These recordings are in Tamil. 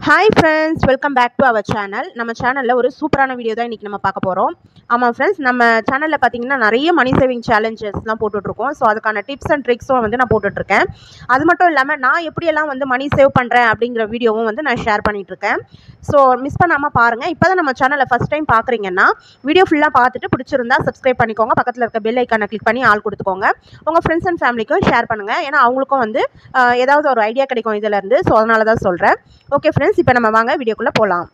hi friends welcome back to our channel நம்ம சேனலில் ஒரு சூப்பரான வீடியோ தான் இன்றைக்கி நம்ம பார்க்க போகிறோம் ஆமாம் ஃப்ரெண்ட்ஸ் நம்ம சேனலில் பார்த்தீங்கன்னா நிறைய மணி சேவிங் சேலஞ்சஸ்லாம் போட்டுட்ருக்கோம் ஸோ அதுக்கான டிப்ஸ் அண்ட் ட்ரிக்ஸும் வந்து நான் போட்டுட்ருக்கேன் அது மட்டும் இல்லாமல் நான் எப்படியெல்லாம் வந்து மணி சேவ் பண்ணுறேன் அப்படிங்கிற வீடியோவும் வந்து நான் ஷேர் பண்ணிகிட்ருக்கேன் ஸோ மிஸ் பண்ணாமல் பாருங்கள் இப்போ தான் நம்ம சேனலை ஃபஸ்ட் டைம் பார்க்குறீங்கன்னா வீடியோ ஃபுல்லாக பார்த்துட்டு பிடிச்சிருந்தா சப்ஸ்கிரைப் பண்ணிக்கோங்க பக்கத்தில் இருக்க பெல் ஐக்கானை கிளிக் பண்ணி ஆள் கொடுத்துக்கோங்க உங்கள் ஃப்ரெண்ட்ஸ் அண்ட் ஃபேமிலிக்கும் ஷேர் பண்ணுங்கள் ஏன்னா அவங்களுக்கும் வந்து ஆஹ், ஏதாவது ஒரு ஐடியா கிடைக்கும் இதிலேருந்து ஸோ அதனால தான் சொல்கிறேன் ஓகே ஃப்ரெண்ட்ஸ் இப்போ நம்ம வாங்க வீடியோக்குள்ளே போகலாம்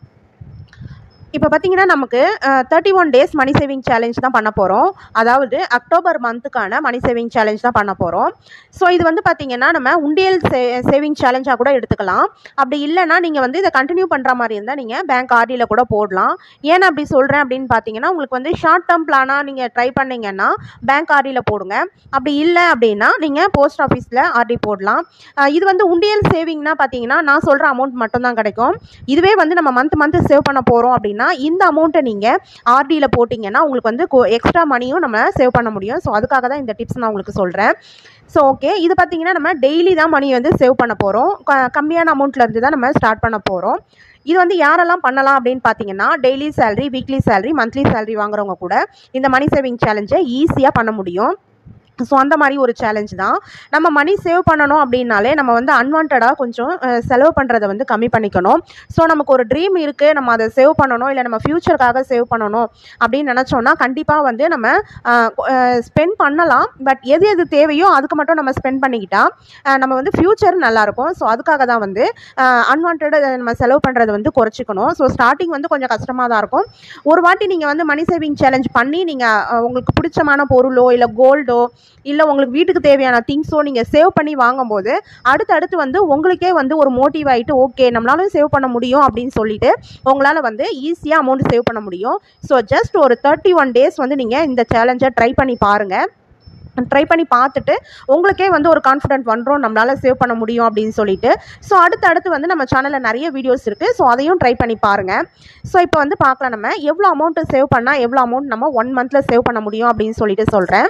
இப்போ பார்த்தீங்கன்னா நமக்கு thirty one days money saving challenge தான் பண்ண போகிறோம் அதாவது அக்டோபர் மந்த்துக்கான மணி சேவிங் சேலஞ்ச் தான் பண்ண போகிறோம் ஸோ இது வந்து பார்த்தீங்கன்னா நம்ம உண்டியல் சே சேவிங் சேலஞ்சாக கூட எடுத்துக்கலாம் அப்படி இல்லைன்னா நீங்கள் வந்து இதை கண்டினியூ பண்ணுற மாதிரி இருந்தால் நீங்கள் பேங்க் ஆர்டியில் கூட போடலாம் ஏன் அப்படி சொல்கிறேன் அப்படின்னு பார்த்தீங்கன்னா உங்களுக்கு வந்து ஷார்ட் டேர்ம் பிளானாக நீங்கள் ட்ரை பண்ணீங்கன்னா பேங்க் ஆர்டியில் போடுங்க அப்படி இல்லை அப்படின்னா நீங்கள் போஸ்ட் ஆஃபீஸில் ஆர்டி போடலாம் அஹ் இது வந்து உண்டியல் சேவிங்னா பார்த்தீங்கன்னா நான் சொல்கிற அமௌண்ட் மட்டும்தான் கிடைக்கும் இதுவே வந்து நம்ம மந்த் மந்த் சேவ் பண்ண போகிறோம் அப்படின்னா இந்த அமௌண்ட்டை நீங்கள் ஆர்டியில் போட்டிங்கன்னா உங்களுக்கு வந்து எக்ஸ்ட்ரா மணியும் நம்ம சேவ் பண்ண முடியும் ஸோ அதுக்காக தான் இந்த டிப்ஸ் நான் உங்களுக்கு சொல்கிறேன் ஸோ ஓகே இது பார்த்தீங்கன்னா நம்ம டெய்லி தான் மணி வந்து சேவ் பண்ண போகிறோம் கம்மியான அமௌண்ட்ல இருந்து தான் நம்ம ஸ்டார்ட் பண்ண போகிறோம் இது வந்து யாரெல்லாம் பண்ணலாம் அப்படின்னு பார்த்தீங்கன்னா daily salary weekly salary monthly salary வாங்குறவங்க கூட இந்த மணி சேவிங் சேலஞ்சை ஈஸியாக பண்ண முடியும் ஸோ அந்த மாதிரி ஒரு சேலஞ்ச் தான் நம்ம மணி சேவ் பண்ணணும் அப்படின்னாலே நம்ம வந்து அன்வான்டாக கொஞ்சம் அஹ், செலவு பண்ணுறதை வந்து கம்மி பண்ணிக்கணும் ஸோ நமக்கு ஒரு ட்ரீம் இருக்குது நம்ம அதை சேவ் பண்ணணும் இல்லை நம்ம ஃப்யூச்சருக்காக சேவ் பண்ணணும் அப்படின்னு நினச்சோன்னா கண்டிப்பாக வந்து நம்ம ஸ்பெண்ட் பண்ணலாம் பட் எது எது தேவையோ அதுக்கு மட்டும் நம்ம ஸ்பெண்ட் பண்ணிக்கிட்டா அஹ், நம்ம வந்து ஃப்யூச்சர் நல்லாயிருக்கும் ஸோ அதுக்காக தான் வந்து அன்வான்ட் நம்ம செலவு பண்ணுறதை வந்து குறைச்சிக்கணும் ஸோ ஸ்டார்டிங் வந்து கொஞ்சம் கஷ்டமாக தான் இருக்கும் ஒரு வாட்டி நீங்கள் வந்து மணி சேவிங் சேலஞ்ச் பண்ணி நீங்கள் உங்களுக்கு பிடிச்சமான பொருளோ இல்லை கோல்டோ இல்லை உங்களுக்கு வீட்டுக்கு தேவையான திங்ஸோ நீங்கள் சேவ் பண்ணி வாங்கும்போது அடுத்தடுத்து வந்து உங்களுக்கே வந்து ஒரு மோட்டிவ் ஆகிட்டு ஓகே நம்மளாலும் சேவ் பண்ண முடியும் அப்படின்னு சொல்லிட்டு உங்களால் வந்து ஈஸியாக அமௌண்ட் சேவ் பண்ண முடியும் ஸோ ஜஸ்ட் ஒரு தேர்ட்டி ஒன் டேஸ் வந்து நீங்கள் இந்த சேலஞ்சை ட்ரை பண்ணி பாருங்கள் ட்ரை பண்ணி பார்த்துட்டு உங்களுக்கே வந்து ஒரு கான்ஃபிடென்ட் வந்துடும் நம்மளால் சேவ் பண்ண முடியும் அப்படின்னு சொல்லிட்டு ஸோ அடுத்து அடுத்து வந்து நம்ம சேனலில் நிறைய வீடியோஸ் இருக்குது ஸோ அதையும் ட்ரை பண்ணி பாருங்கள் ஸோ இப்போ வந்து பார்க்கலாம் நம்ம எவ்வளோ அமௌண்ட்டு சேவ் பண்ணால் எவ்வளோ அமௌண்ட் நம்ம ஒன் மந்தில் சேவ் பண்ண முடியும் அப்படின்னு சொல்லிட்டு சொல்கிறேன்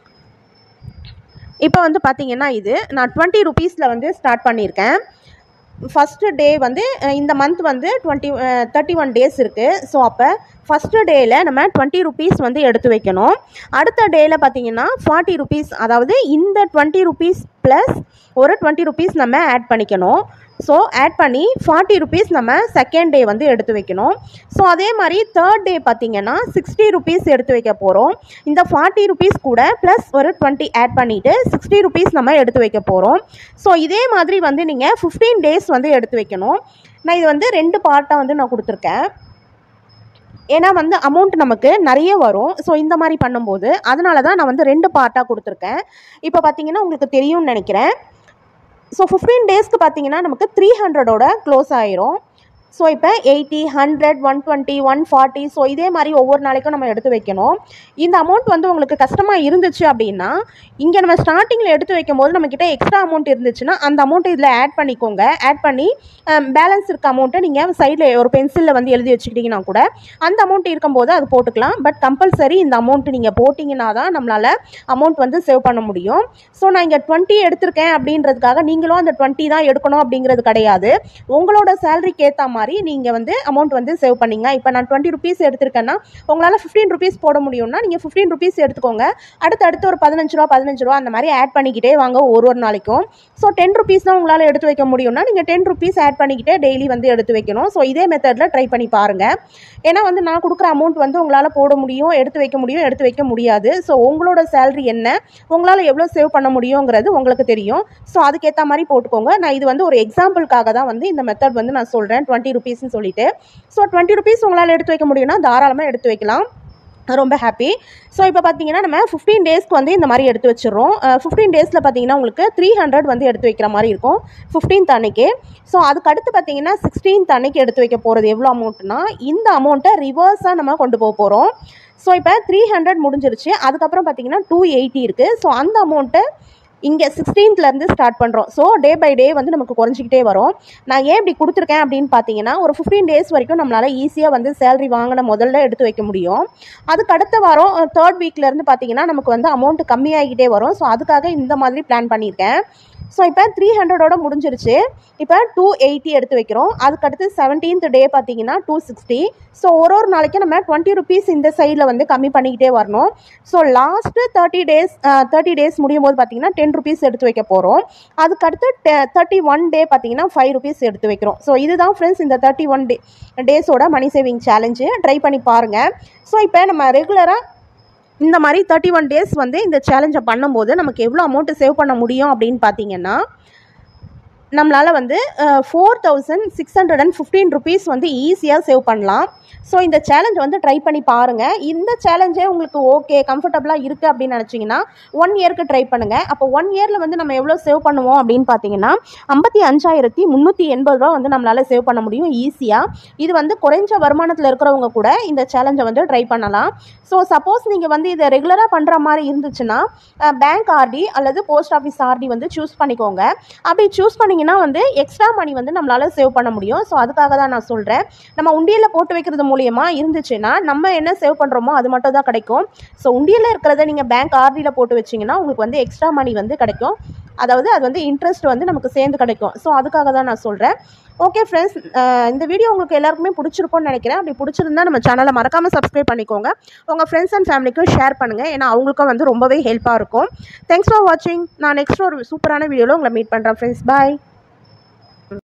இப்போ வந்து பார்த்தீங்கன்னா இது நான் டுவெண்ட்டி ருபீஸில் வந்து ஸ்டார்ட் பண்ணியிருக்கேன் ஃபஸ்ட்டு டே வந்து அஹ், இந்த மந்த் வந்து டுவெண்ட்டி தேர்ட்டி ஒன் டேஸ் இருக்குது ஸோ அப்போ ஃபஸ்ட்டு டேயில் நம்ம டுவெண்ட்டி ருபீஸ் வந்து எடுத்து வைக்கணும் அடுத்த டேயில் பார்த்தீங்கன்னா ஃபார்ட்டி ருபீஸ் அதாவது இந்த டுவெண்ட்டி ருபீஸ் ப்ளஸ் ஒரு டுவெண்ட்டி ருபீஸ் நம்ம ஆட் பண்ணிக்கணும் ஸோ ஆட் பண்ணி ஃபார்ட்டி ருபீஸ் நம்ம செகண்ட் டே வந்து எடுத்து வைக்கணும் ஸோ அதே மாதிரி தேர்ட் டே பார்த்தீங்கன்னா சிக்ஸ்டி ருபீஸ் எடுத்து வைக்க போகிறோம் இந்த ஃபார்ட்டி ருபீஸ் கூட ப்ளஸ் ஒரு டுவெண்ட்டி ஆட் பண்ணிவிட்டு சிக்ஸ்டி ருபீஸ் நம்ம எடுத்து வைக்க போகிறோம் ஸோ இதே மாதிரி வந்து நீங்கள் ஃபிஃப்டீன் டேஸ் வந்து எடுத்து வைக்கணும் நான் இது வந்து ரெண்டு பார்ட்டாக வந்து நான் கொடுத்துருக்கேன் ஏன்னா வந்து அமௌண்ட் நமக்கு நிறைய வரும் ஸோ இந்த மாதிரி பண்ணும்போது அதனால தான் நான் வந்து ரெண்டு பார்ட்டாக கொடுத்துருக்கேன் இப்போ பார்த்தீங்கன்னா உங்களுக்கு தெரியும்னு நினைக்கிறேன் ஸோ ஃபிஃப்டீன் டேஸ்க்கு பார்த்தீங்கன்னா நமக்கு த்ரீ ஹண்ட்ரடோட க்ளோஸ் ஆயிரும் ஸோ இப்போ eighty hundred one twenty one forty so இதே மாதிரி ஒவ்வொரு நாளைக்கும் நம்ம எடுத்து வைக்கணும் இந்த அமௌண்ட் வந்து உங்களுக்கு கஷ்டமாக இருந்துச்சு அப்படின்னா இங்கே நம்ம ஸ்டார்டிங்கில் எடுத்து வைக்கும் போது நம்மக்கிட்ட எக்ஸ்ட்ரா அமௌண்ட் இருந்துச்சுன்னா அந்த அமௌண்ட்டை இதில் ஆட் பண்ணிக்கோங்க ஆட் பண்ணி பேலன்ஸ் இருக்க அமௌண்ட்டை நீங்கள் சைடில் ஒரு பென்சிலில் வந்து எழுதி வச்சுக்கிட்டிங்கன்னா கூட அந்த அமௌண்ட் இருக்கும்போது அது போட்டுக்கலாம் பட் கம்பல்சரி இந்த அமௌண்ட் நீங்கள் போட்டிங்கன்னா தான் நம்மளால் அமௌண்ட் வந்து சேவ் பண்ண முடியும் ஸோ நான் இங்கே டுவெண்ட்டி எடுத்திருக்கேன் அப்படின்றதுக்காக நீங்களும் அந்த டுவெண்ட்டி தான் எடுக்கணும் அப்படிங்கிறது கிடையாது உங்களோட சேலரிக்கு ஏற்ற மாதிரி நீங்கள் வந்து அமௌண்ட் வந்து சேவ் பண்ணீங்க இப்போ நான் டுவெண்ட்டி ருபீஸ் எடுத்திருக்கேன்னா உங்களால் ஃபிஃப்டீன் ருபீஸ் போட முடியும்னா நீங்கள் ஃபிஃப்டீன் ருபீஸ் எடுத்துக்கோங்க அடுத்து அடுத்து ஒரு பதினஞ்சு ரூபா பதினஞ்சு ரூபா அந்த மாதிரி ஆட் பண்ணிக்கிட்டே வாங்க ஒரு ஒரு நாளைக்கும் ஸோ டென் ருபீஸ் தான் உங்களால் எடுத்து வைக்க முடியும்னா நீங்கள் டென் ருபீஸ் ஆட் பண்ணிக்கிட்டே டெய்லி வந்து எடுத்து வைக்கணும் ஸோ இதே மெத்தடில் ட்ரை பண்ணி பாருங்கள் ஏன்னா வந்து நான் கொடுக்குற அமௌண்ட் வந்து உங்களால் போட முடியும் எடுத்து வைக்க முடியும் எடுத்து வைக்க முடியாது ஸோ உங்களோட சேலரி என்ன உங்களால் எவ்வளோ சேவ் பண்ண முடியுங்கிறது உங்களுக்கு தெரியும் ஸோ அதுக்கேற்ற மாதிரி போட்டுக்கோங்க நான் இது வந்து ஒரு எக்ஸாம்பிளுக்காக தான் வந்து இந்த மெத்தட் வந்து நான் சொல்கிறேன் டுவெண்ட்டி ருபீஸ்னு சொல்லிட்டு ஸோ டுவெண்ட்டி ருபீஸ் உங்களால் எடுத்து வைக்க முடியும்னா தாராளமாக எடுத்து வைக்கலாம் ரொம்ப ஹாப்பி ஸோ இப்போ பார்த்தீங்கன்னா நம்ம ஃபிஃப்டீன் டேஸ்க்கு வந்து இந்த மாதிரி எடுத்து வச்சிடுறோம் ஃபிஃப்டீன் டேஸில் பார்த்தீங்கன்னா உங்களுக்கு த்ரீ ஹண்ட்ரட் வந்து எடுத்து வைக்கிற மாதிரி இருக்கும் ஃபிஃப்டீன்த் அன்னைக்கு ஸோ அதுக்கு அடுத்து பார்த்தீங்கன்னா சிக்ஸ்டீன்த் அன்னைக்கு எடுத்து வைக்க போகிறது எவ்வளோ அமௌண்ட்னா இந்த அமௌண்ட்டை ரிவர்ஸாக நம்ம கொண்டு போக போகிறோம் ஸோ இப்போ த்ரீ ஹண்ட்ரட் முடிஞ்சிருச்சு அதுக்கப்புறம் பார்த்தீங்கன்னா டூ எயிட்டி இருக்குது ஸோ அந்த அமௌண்ட்டை இங்கே சிக்ஸ்டீன்த்லேருந்து ஸ்டார்ட் பண்ணுறோம் ஸோ டே பை டே வந்து நமக்கு குறைஞ்சிக்கிட்டே வரும் நான் ஏன் இப்படி கொடுத்துருக்கேன் அப்படின்னு பார்த்தீங்கன்னா ஒரு ஃபிஃப்டீன் டேஸ் வரைக்கும் நம்மளால் ஈஸியாக வந்து சேலரி வாங்கின முதல்ல எடுத்து வைக்க முடியும் அதுக்கு அடுத்த வாரம் தேர்ட் வீக்லேருந்து பார்த்தீங்கன்னா நமக்கு வந்து அமௌண்ட் கம்மியாகிட்டே வரும் ஸோ அதுக்காக இந்த மாதிரி பிளான் பண்ணியிருக்கேன் ஸோ இப்போ த்ரீ ஹண்ட்ரடோட முடிஞ்சிருச்சு இப்போ டூ எயிட்டி எடுத்து வைக்கிறோம் அதுக்கடுத்து செவன்டீன்த் டே பார்த்தீங்கன்னா டூ சிக்ஸ்டி ஸோ ஒரு ஒரு நாளைக்கு நம்ம டுவெண்ட்டி ருபீஸ் இந்த சைடில் வந்து கம்மி பண்ணிக்கிட்டே வரணும் so last thirty days thirty days முடியும் போது பார்த்தீங்கன்னா டென் ருபீஸ் எடுத்து வைக்க போகிறோம் அதுக்கடுத்து தேர்ட்டி ஒன் டே பார்த்தீங்கன்னா ஃபைவ் ருபீஸ் எடுத்து வைக்கிறோம் ஸோ இதுதான் ஃப்ரெண்ட்ஸ் இந்த தேர்ட்டி ஒன் டே டேஸோட மணி சேவிங் சேலஞ்சு ட்ரை பண்ணி பாருங்கள் ஸோ இப்போ நம்ம ரெகுலராக இந்த மாதிரி தேர்ட்டி ஒன் டேஸ் வந்து இந்த சேலஞ்சை பண்ணும்போது நமக்கு எவ்வளோ அமௌண்ட்டு சேவ் பண்ண முடியும் அப்படின்னு பார்த்தீங்கன்னா நம்மளால் வந்து four thousand six hundred and fifteen rupees வந்து ஈஸியாக சேவ் பண்ணலாம் ஸோ இந்த சேலஞ்ச் வந்து ட்ரை பண்ணி பாருங்கள் இந்த சேலஞ்சே உங்களுக்கு ஓகே கம்ஃபர்டபுளாக இருக்குது அப்படின்னு நினச்சிங்கன்னா ஒன் இயர்க்கு ட்ரை பண்ணுங்கள் அப்போ ஒன் இயரில் வந்து நம்ம எவ்வளோ சேவ் பண்ணுவோம் அப்படின்னு பார்த்தீங்கன்னா ஐம்பத்தி அஞ்சாயிரத்தி முந்நூற்றி எண்பது ரூபா வந்து நம்மளால் சேவ் பண்ண முடியும் ஈஸியாக இது வந்து குறைஞ்ச வருமானத்தில் இருக்கிறவங்க கூட இந்த சேலஞ்சை வந்து ட்ரை பண்ணலாம் ஸோ சப்போஸ் நீங்கள் வந்து இதை ரெகுலராக பண்ணுற மாதிரி இருந்துச்சுன்னா பேங்க் ஆர்டி அல்லது போஸ்ட் ஆஃபீஸ் ஆர்டி வந்து சூஸ் பண்ணிக்கோங்க அப்படி சூஸ் பண்ணிங்கன்னா வந்து எக்ஸ்ட்ரா மணி வந்து நம்மளால் சேவ் பண்ண முடியும் ஸோ அதுக்காக தான் நான் சொல்கிறேன் நம்ம உண்டியலில் போட்டு வைக்கிறது மூலியமா இருந்துச்சுன்னா நம்ம என்ன சேவ் பண்ணுறோமோ அது மட்டும் தான் கிடைக்கும் ஸோ உண்டியலில் இருக்கிறத நீங்கள் பேங்க் ஆர்டியில் போட்டு வச்சிங்கன்னா உங்களுக்கு வந்து எக்ஸ்ட்ரா மணி வந்து கிடைக்கும் அதாவது அது வந்து இன்ட்ரெஸ்ட் வந்து நமக்கு சேர்ந்து கிடைக்கும் ஸோ அதுக்காக தான் நான் சொல்கிறேன் ஓகே ஃப்ரெண்ட்ஸ் இந்த வீடியோ உங்களுக்கு எல்லாருக்குமே பிடிச்சிருக்கும்னு நினைக்கிறேன் அப்படி பிடிச்சிருந்தா நம்ம சேனலை மறக்காமல் சப்ஸ்கிரைப் பண்ணிக்கோங்க உங்கள் ஃப்ரெண்ட்ஸ் அண்ட் ஃபேமிலிக்கும் ஷேர் பண்ணுங்கள் ஏன்னா அவங்களுக்கும் வந்து ரொம்பவே ஹெல்ப்பாக இருக்கும் தேங்க்ஸ் ஃபார் வாட்சிங் நான் நெக்ஸ்ட் ஒரு சூப்பரான வீடியோவில் உங்களை மீட் பண்ணுறேன் ஃப்ரெண்ட்ஸ் பாய்